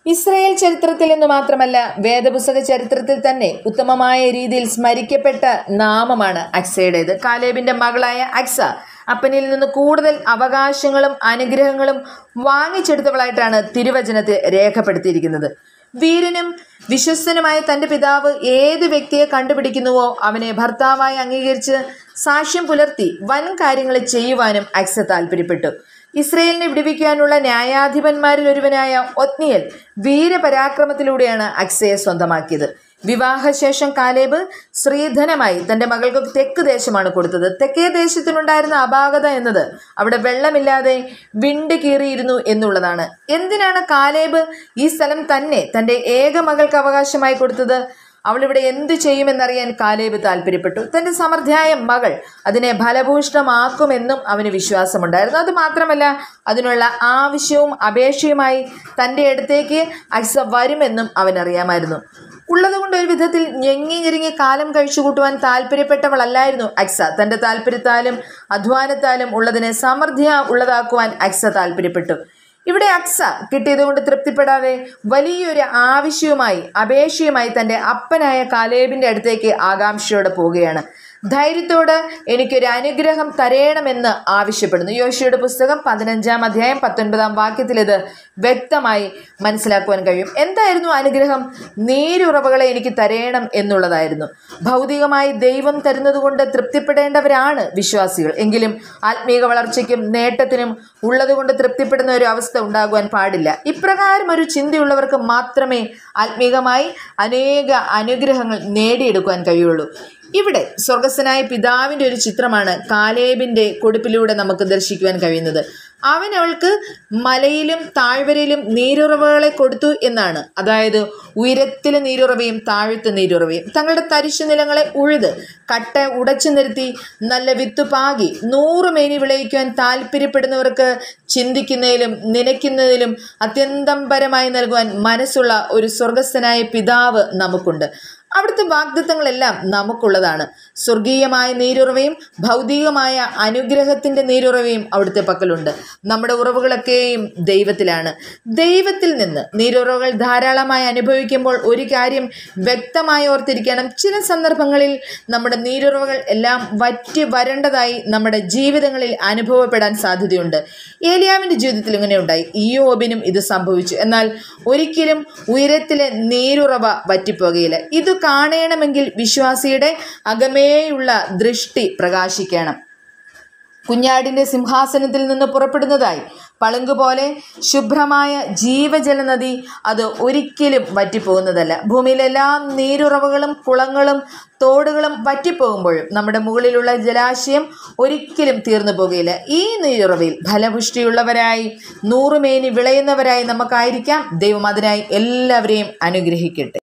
Israel ചരിത്രത്തിൽ എന്ന് മാത്രമല്ല വേദപുസ്തക ചരിത്രത്തിൽ തന്നെ ഉത്തമമായ രീതിയിൽ സ്മരിക്കപ്പെട്ട നാമമാണ് അക്സയുടേത് കാലേബിന്റെ മകളായ അക്സ അപ്പനിൽ നിന്ന് കൂടുതൽ അവകാശങ്ങളും അനുഗ്രഹങ്ങളും വാങ്ങിച്ചെടുത്തവളായിട്ടാണ് തിരുവചനത്തിൽ രേഖപ്പെടുത്തിയിരിക്കുന്നത് വീരനും വിശ്വസ്തനുമായ തൻ്റെ പിതാവ് ഏത് വ്യക്തിയെ കണ്ടുപിടിക്കുന്നുവോ അവനെ ഭർത്താവായി അംഗീകരിച്ച് സാക്ഷ്യം പുലർത്തി വൻ കാര്യങ്ങൾ ചെയ്യുവാനും അക്സ താല്പര്യപ്പെട്ടു ഇസ്രയേലിനെ വിടുവിക്കാനുള്ള ന്യായാധിപന്മാരിൽ ഒരുവനായ ഒത്നിയൽ വീരപരാക്രമത്തിലൂടെയാണ് അക്സയെ സ്വന്തമാക്കിയത് വിവാഹശേഷം കാലേബ് ശ്രീധനമായി തൻ്റെ മകൾക്ക് തെക്ക് ദേശമാണ് കൊടുത്തത് തെക്കേ ദേശത്തിനുണ്ടായിരുന്ന അപാകത എന്നത് അവിടെ വെള്ളമില്ലാതെ വിണ്ട് കീറിയിരുന്നു എന്നുള്ളതാണ് എന്തിനാണ് കാലേബ് ഈ സ്ഥലം തന്നെ തൻ്റെ ഏക മകൾക്ക് അവകാശമായി കൊടുത്തത് അവളിവിടെ എന്തു ചെയ്യുമെന്നറിയാൻ കാലേബ് താല്പര്യപ്പെട്ടു തൻ്റെ സമൃദ്ധിയായ മകൾ അതിനെ ഫലഭൂഷ്ടമാക്കുമെന്നും അവന് വിശ്വാസമുണ്ടായിരുന്നു അത് മാത്രമല്ല അതിനുള്ള ആവശ്യവും അപേക്ഷയുമായി തൻ്റെ അടുത്തേക്ക് അക്സ വരുമെന്നും അവനറിയാമായിരുന്നു ഉള്ളതുകൊണ്ട് ഒരു വിധത്തിൽ ഞെങ്ങി ഞെരുങ്ങി കാലം കഴിച്ചു കൂട്ടുവാൻ താല്പര്യപ്പെട്ടവളല്ലായിരുന്നു അക്സ തൻ്റെ താല്പര്യത്താലും അധ്വാനത്താലും ഉള്ളതിനെ സമൃദ്ധിയ ഉള്ളതാക്കുവാൻ അക്സ താല്പര്യപ്പെട്ടു ഇവിടെ അക്സ കിട്ടിയതുകൊണ്ട് തൃപ്തിപ്പെടാതെ വലിയൊരു ആവശ്യവുമായി അപേക്ഷയുമായി തൻ്റെ അപ്പനായ കാലേബിൻ്റെ അടുത്തേക്ക് ആകാംക്ഷയോടെ പോവുകയാണ് ധൈര്യത്തോട് എനിക്കൊരു അനുഗ്രഹം തരയണമെന്ന് ആവശ്യപ്പെടുന്നു യോശിയുടെ പുസ്തകം പതിനഞ്ചാം അധ്യായം പത്തൊൻപതാം വാക്യത്തിൽ ഇത് വ്യക്തമായി മനസ്സിലാക്കുവാൻ കഴിയും എന്തായിരുന്നു അനുഗ്രഹം നീരുറവകളെ എനിക്ക് തരയണം എന്നുള്ളതായിരുന്നു ഭൗതികമായി ദൈവം തരുന്നതുകൊണ്ട് തൃപ്തിപ്പെടേണ്ടവരാണ് വിശ്വാസികൾ എങ്കിലും ആത്മീക വളർച്ചയ്ക്കും നേട്ടത്തിനും ഉള്ളതുകൊണ്ട് തൃപ്തിപ്പെടുന്ന ഒരു അവസ്ഥ ഉണ്ടാകുവാൻ പാടില്ല ഇപ്രകാരം ഒരു ചിന്തയുള്ളവർക്ക് മാത്രമേ ആത്മീകമായി അനേക അനുഗ്രഹങ്ങൾ നേടിയെടുക്കുവാൻ കഴിയുള്ളൂ ഇവിടെ സ്വർഗസ്ഥനായ പിതാവിൻ്റെ ഒരു ചിത്രമാണ് കാലേബിൻ്റെ കൊടുപ്പിലൂടെ നമുക്ക് ദർശിക്കുവാൻ കഴിയുന്നത് അവൻ അവൾക്ക് മലയിലും താഴ്വരയിലും നീരുറവകളെ കൊടുത്തു എന്നാണ് അതായത് ഉയരത്തിലെ നീരുറവയും താഴത്തെ നീരുറവയും തങ്ങളുടെ തരിശു നിലങ്ങളെ ഉഴുത് കട്ട ഉടച്ചു നിരത്തി നല്ല വിത്ത് പാകി നൂറ് മേനി വിളയിക്കുവാൻ താല്പര്യപ്പെടുന്നവർക്ക് ചിന്തിക്കുന്നതിലും നനയ്ക്കുന്നതിലും അത്യന്തം പരമായി നൽകുവാൻ മനസ്സുള്ള ഒരു സ്വർഗസ്ഥനായ പിതാവ് നമുക്കുണ്ട് അവിടുത്തെ വാഗ്ദത്തങ്ങളെല്ലാം നമുക്കുള്ളതാണ് സ്വർഗീയമായ നീരുറവയും ഭൗതികമായ അനുഗ്രഹത്തിൻ്റെ നീരുറവയും അവിടുത്തെ പക്കലുണ്ട് നമ്മുടെ ഉറവുകളൊക്കെയും ദൈവത്തിലാണ് ദൈവത്തിൽ നിന്ന് നീരുറവുകൾ ധാരാളമായി അനുഭവിക്കുമ്പോൾ ഒരു കാര്യം വ്യക്തമായി ഓർത്തിരിക്കണം ചില സന്ദർഭങ്ങളിൽ നമ്മുടെ നീരുറവുകൾ എല്ലാം വറ്റി വരേണ്ടതായി നമ്മുടെ ജീവിതങ്ങളിൽ അനുഭവപ്പെടാൻ സാധ്യതയുണ്ട് ഏലിയാവിൻ്റെ ജീവിതത്തിൽ ഇങ്ങനെ ഉണ്ടായി ഇയോബിനും ഇത് സംഭവിച്ചു എന്നാൽ ഒരിക്കലും ഉയരത്തിലെ നീരുറവ വറ്റിപ്പോകുകയില്ല ഇത് കാണണമെങ്കിൽ വിശ്വാസിയുടെ അകമേയുള്ള ദൃഷ്ടി പ്രകാശിക്കണം കുഞ്ഞാടിൻ്റെ സിംഹാസനത്തിൽ നിന്ന് പുറപ്പെടുന്നതായി പളുങ്കുപോലെ ശുഭ്രമായ ജീവജല നദി അത് ഒരിക്കലും വറ്റിപ്പോകുന്നതല്ല ഭൂമിയിലെ എല്ലാ നീരുറവുകളും കുളങ്ങളും തോടുകളും വറ്റിപ്പോകുമ്പോഴും നമ്മുടെ മുകളിലുള്ള ജലാശയം ഒരിക്കലും തീർന്നു പോകുകയില്ല ഈ നീരുറവയിൽ ഫലപുഷ്ടിയുള്ളവരായി നൂറുമേനി വിളയുന്നവരായി നമുക്കായിരിക്കാം ദൈവം അതിനായി എല്ലാവരെയും അനുഗ്രഹിക്കട്ടെ